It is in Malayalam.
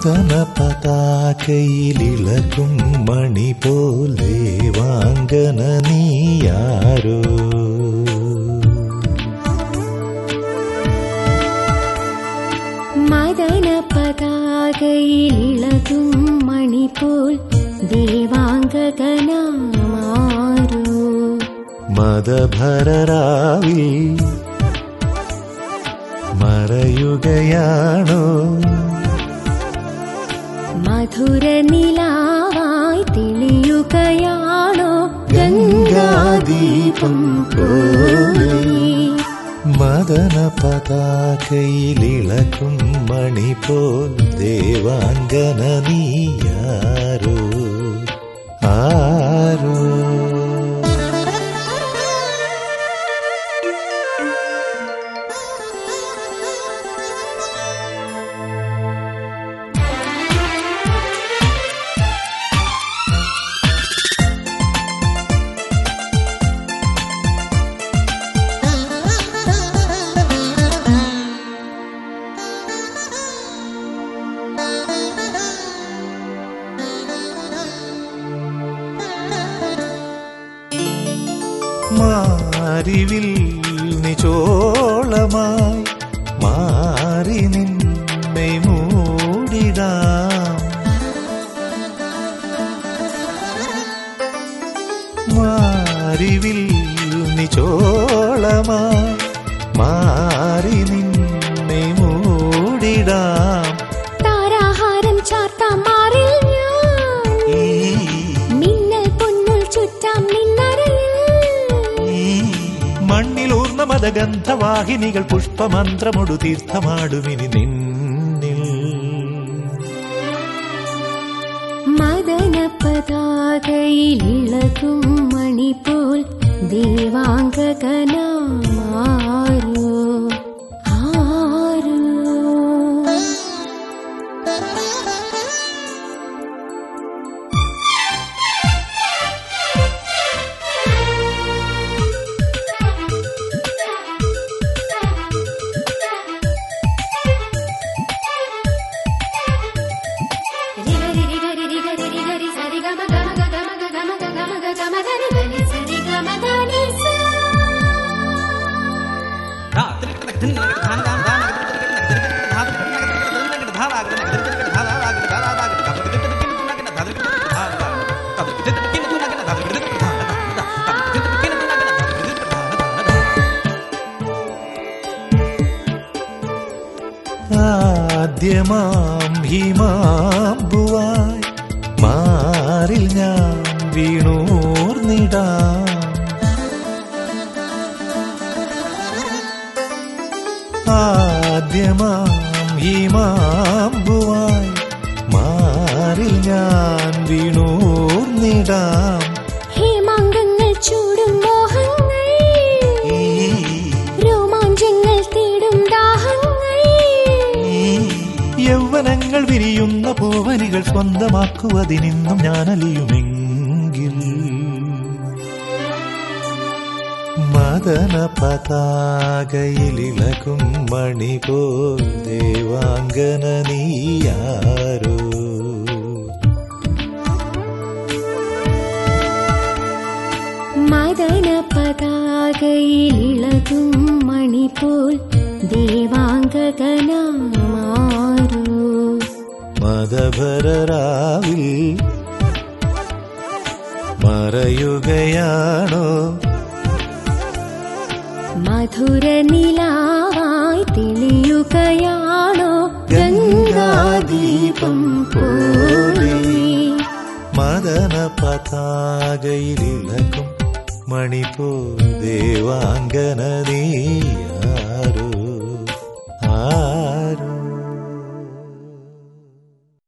മദന പതാകയിലിളകും മണി പോലെ വാങ്കന നീയാരോ മദന പതാകയിലിളകും മണി പോൽ ദേവാംഗകനാമാരോ മദഭരരാവിൽ മറയുകയാണോ മധുര നിലാവായി തെളിയുകയാണോ ഗംഗാദീപം പോലെ മദന പതാകയിലിളക്കും മണി പോൽ ദേവാംഗന നീയാരോ ആരോ മാരിവിൽ നിചോളമായി മാറി നിന്നെ മൂടിടാം മാരിവിൽ നിചോളമായി മാറി നിന്നെ മൂടിടാം താരാഹാരം ചാർത്താം മാറിൽ ഞാൻ ഈ മിന്നൽ പൊന്നുൽ ചുറ്റാം നിന്നരയിൽ ഈ മണ്ണിലൂർന്ന മതഗന്ധവാഹിനികൾ പുഷ്പമന്ത്രമൊടു തീർത്ഥമാടുമിനി നിന്നിൽ മദന പതാകയിലിളകും മണി പോൽ ദേവാംഗകനാമാരോ ആരോ ആദ്യമാം ഹിമാമ്പുവായി മാറിൽ ഞാൻ വീണൂർന്നിടാം ആദ്യമാം ഹിമാമ്പുവായി മാറിൽ ഞാൻ വീണൂർന്നിടാം ഹേമാംഗങ്ങൾ ചൂടും മോഹങ്ങൾ ഈ രോമാഞ്ചങ്ങൾ തേടും ദാഹങ്ങൾ യൗവനങ്ങൾ വിരിയുന്ന പൂവനികൾ സ്വന്തമാക്കുവതിനിന്നും ഞാനലിയുമെങ്കിൽ മദന പതാകയിലിളകും മണി പോൽ ദേവാംഗന നീയാരോ മദന പതാകയിലിളകും മണി പോൽ ദേവാംഗകനാമാരോ മദഭരരാവിൽ മറയുകയാണോ മധുര നിലാവായി തെളിയുകയാണോ ഗംഗാദീപം പോലെ മദന പതാകയിലിളക്കും മണിപ്പോ ദേവാംഗന